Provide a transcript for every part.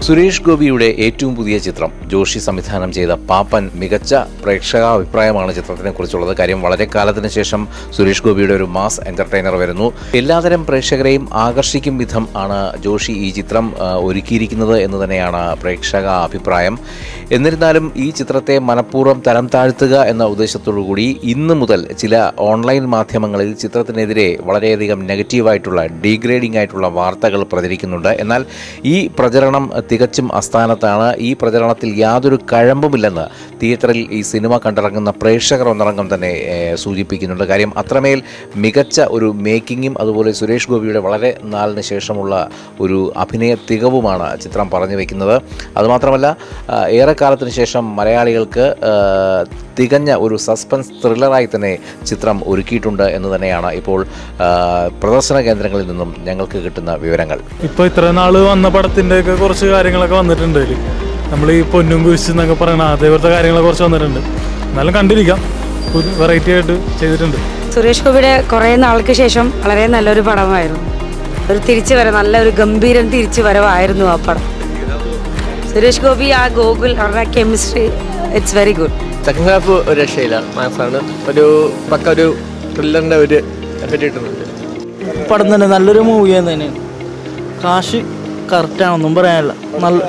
സുരേഷ് ഗോപിയുടെ ഏറ്റവും പുതിയ ചിത്രം ജോഷി സംവിധാനം ചെയ്ത പാപ്പൻ മികച്ച പ്രേക്ഷകാഭിപ്രായമാണ് ചിത്രത്തിനെ കുറിച്ചുള്ളത് കാര്യം വളരെ കാലത്തിന് ശേഷം സുരേഷ് ഗോപിയുടെ ഒരു മാസ് എന്റർടൈനർ വരുന്നു എല്ലാതരം പ്രേക്ഷകരെയും ആകർഷിക്കും വിധം ആണ് ജോഷി ഈ ചിത്രം ആ, ഒരുക്കിയിരിക്കുന്നത് എന്ന് തന്നെയാണ് പ്രേക്ഷക അഭിപ്രായം എന്നിരുന്നാലും ഈ ചിത്രത്തെ മനഃപൂർവ്വം തരം താഴ്ത്തുക എന്ന ഉദ്ദേശത്തോടു കൂടി ഇന്ന് മുതൽ ചില ഓൺലൈൻ മാധ്യമങ്ങളിൽ ചിത്രത്തിനെതിരെ വളരെയധികം നെഗറ്റീവായിട്ടുള്ള ഡീഗ്രേഡിംഗ് ആയിട്ടുള്ള വാർത്തകൾ പ്രചരിക്കുന്നുണ്ട് എന്നാൽ ഈ പ്രചരണം തികച്ചും അസ്ഥാനത്താണ് ഈ പ്രചരണത്തിൽ യാതൊരു കഴമ്പുമില്ലെന്ന് തിയേറ്ററിൽ ഈ സിനിമ കണ്ടിറങ്ങുന്ന പ്രേക്ഷകർ ഒന്നടങ്കം തന്നെ ഏഹ്, സൂചിപ്പിക്കുന്നുണ്ട് കാര്യം അത്രമേൽ മികച്ച ഒരു മേക്കിങ്ങും അതുപോലെ സുരേഷ് ഗോപിയുടെ വളരെ നാളിന് ശേഷമുള്ള ഒരു അഭിനയ തികവുമാണ് ചിത്രം പറഞ്ഞു വയ്ക്കുന്നത് അതുമാത്രമല്ല ആ, ഏറെക്കാലത്തിന് ശേഷം മലയാളികൾക്ക് ആ, തികഞ്ഞ ഒരു സസ്പെൻസ് ത്രില്ലറായി തന്നെ ചിത്രം ഒരുക്കിയിട്ടുണ്ട് എന്ന് തന്നെയാണ് ഇപ്പോൾ ആ, പ്രദർശന കേന്ദ്രങ്ങളിൽ നിന്നും ഞങ്ങൾക്ക് കിട്ടുന്ന വിവരങ്ങൾ ഇപ്പോൾ ഇത്ര നാള് വന്ന പടത്തിൻ്റെ ഒക്കെ കുറച്ച് കാര്യങ്ങളൊക്കെ വന്നിട്ടുണ്ട് അതിൽ നമ്മൾ ഈ പൊന്നും കുരിശ് എന്നൊക്കെ പറയണ അതേപോലത്തെ കാര്യങ്ങളൊക്കെ കുറച്ച് വന്നിട്ടുണ്ട് എന്നാലും കണ്ടിരിക്കാം വെറൈറ്റി ആയിട്ട് ചെയ്തിട്ടുണ്ട് സുരേഷ് ഗോപിയുടെ കുറേ നാൾക്ക് ശേഷം വളരെ നല്ലൊരു പടമായിരുന്നു ഒരു തിരിച്ചു വരവ് നല്ലൊരു ഗംഭീരം തിരിച്ചു വരവായിരുന്നു ആ പടം സുരേഷ് ഗോപി ആ ഗോകുൽ അവരുടെ chemistry it's very good second half ഒരു രക്ഷയില്ല മാസാണ് ഒരു പക്ക ഒരു ത്രില്ലറിൻ്റെ ഒരു എഫക്റ്റ് കിട്ടുന്നുണ്ട് പടം തന്നെ നല്ലൊരു മൂവി തന്നെയാണ് കാശ് കറക്റ്റാണെന്നും പറയാനില്ല നല്ല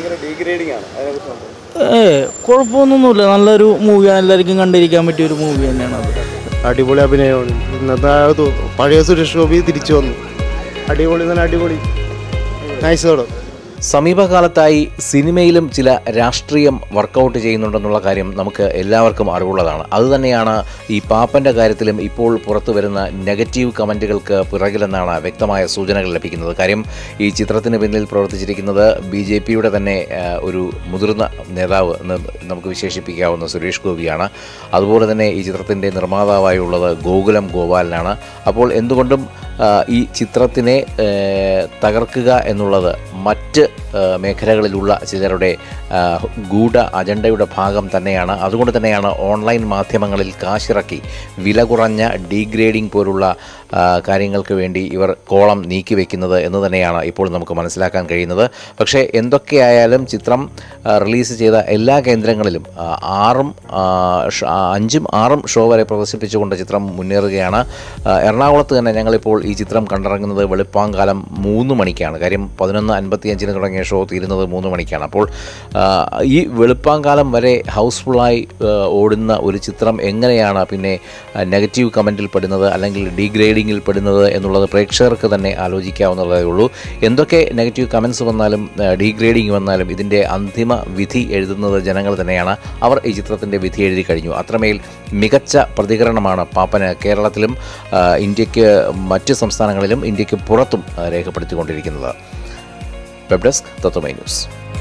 ഏ കുഴപ്പമൊന്നുമില്ല നല്ലൊരു മൂവിയാണ് എല്ലാവർക്കും കണ്ടിരിക്കാൻ പറ്റിയ ഒരു മൂവി തന്നെയാണ് അത് അടിപൊളി അഭിനയമാണ് ഇന്നത്തെ ആ ഒരു പഴയ സുരേഷ് ഗോപി തിരിച്ചു വന്നു അടിപൊളി തന്നെ അടിപൊളി നൈസ് പടം സമീപകാലത്തായി സിനിമയിലും ചില രാഷ്ട്രീയം വർക്കൗട്ട് ചെയ്യുന്നുണ്ടെന്നുള്ള കാര്യം നമുക്ക് എല്ലാവർക്കും അറിവുള്ളതാണ് അതുതന്നെയാണ് ഈ പാപ്പൻ്റെ കാര്യത്തിലും ഇപ്പോൾ പുറത്തു വരുന്ന നെഗറ്റീവ് കമൻറ്റുകൾക്ക് പിറകിലെന്നാണ് വ്യക്തമായ സൂചനകൾ ലഭിക്കുന്നത് കാര്യം ഈ ചിത്രത്തിന് പിന്നിൽ പ്രവർത്തിച്ചിരിക്കുന്നത് ബി ജെ പിയുടെ തന്നെ ആ, ഒരു മുതിർന്ന നേതാവ് എന്ന് നമുക്ക് വിശേഷിപ്പിക്കാവുന്ന സുരേഷ് ഗോപിയാണ് അതുപോലെ തന്നെ ഈ ചിത്രത്തിൻ്റെ നിർമ്മാതാവായുള്ളത് ഗോകുലം ഗോപാലനാണ് അപ്പോൾ എന്തുകൊണ്ടും ആ, ഈ ചിത്രത്തിനെ ഏ, തകർക്കുക എന്നുള്ളത് മറ്റ് ആ, മേഖലകളിലുള്ള ചിലരുടെ ആ, ഗൂഢ അജണ്ടയുടെ ഭാഗം തന്നെയാണ് അതുകൊണ്ട് തന്നെയാണ് ഓൺലൈൻ മാധ്യമങ്ങളിൽ കാശിറക്കി വില കുറഞ്ഞ ഡീഗ്രേഡിംഗ് പോലുള്ള ആ, കാര്യങ്ങൾക്ക് വേണ്ടി ഇവർ കോളം നീക്കി വയ്ക്കുന്നത് എന്ന് തന്നെയാണ് ഇപ്പോൾ നമുക്ക് മനസ്സിലാക്കാൻ കഴിയുന്നത് പക്ഷേ എന്തൊക്കെയായാലും ചിത്രം ആ, റിലീസ് ചെയ്ത എല്ലാ കേന്ദ്രങ്ങളിലും ആ, ആറും ആ, ഷ- ആ, അഞ്ചും ആറും ഷോ വരെ പ്രദർശിപ്പിച്ചുകൊണ്ട് ചിത്രം മുന്നേറുകയാണ് ആ, എറണാകുളത്ത് തന്നെ ഞങ്ങളിപ്പോൾ ഈ ചിത്രം കണ്ടിറങ്ങുന്നത് വെളുപ്പാങ്കാലം മൂന്ന് മണിക്കാണ് കാര്യം പതിനൊന്ന് അൻപത്തിയഞ്ചിന് തുടങ്ങിയ ഷോ തീരുന്നത് മൂന്ന് മണിക്കാണ് അപ്പോൾ ആ, ഈ വെളുപ്പാങ്കാലം വരെ ഹൗസ്ഫുള്ളായി ആ, ഓടുന്ന ഒരു ചിത്രം എങ്ങനെയാണ് പിന്നെ നെഗറ്റീവ് കമൻറ്റിൽ പെടുന്നത് അല്ലെങ്കിൽ ഡീഗ്രേഡിങ്ങിൽ പെടുന്നത് എന്നുള്ളത് പ്രേക്ഷകർക്ക് തന്നെ ആലോചിക്കാവുന്നതേ ഉള്ളൂ എന്തൊക്കെ നെഗറ്റീവ് കമൻസ് വന്നാലും ഡീഗ്രേഡിങ് വന്നാലും ഇതിൻ്റെ അന്തിമ വിധി എഴുതുന്നത് ജനങ്ങൾ തന്നെയാണ് അവർ ഈ ചിത്രത്തിൻ്റെ വിധി എഴുതി കഴിഞ്ഞു അത്രമേൽ മികച്ച പ്രതികരണമാണ് പാപ്പന് കേരളത്തിലും ആ, ഇന്ത്യക്ക് മറ്റ് സംസ്ഥാനങ്ങളിലും ഇന്ത്യക്ക് പുറത്തും ആ, രേഖപ്പെടുത്തിക്കൊണ്ടിരിക്കുന്നത് വെബ് ഡെസ്ക് തത്വമൈ ന്യൂസ്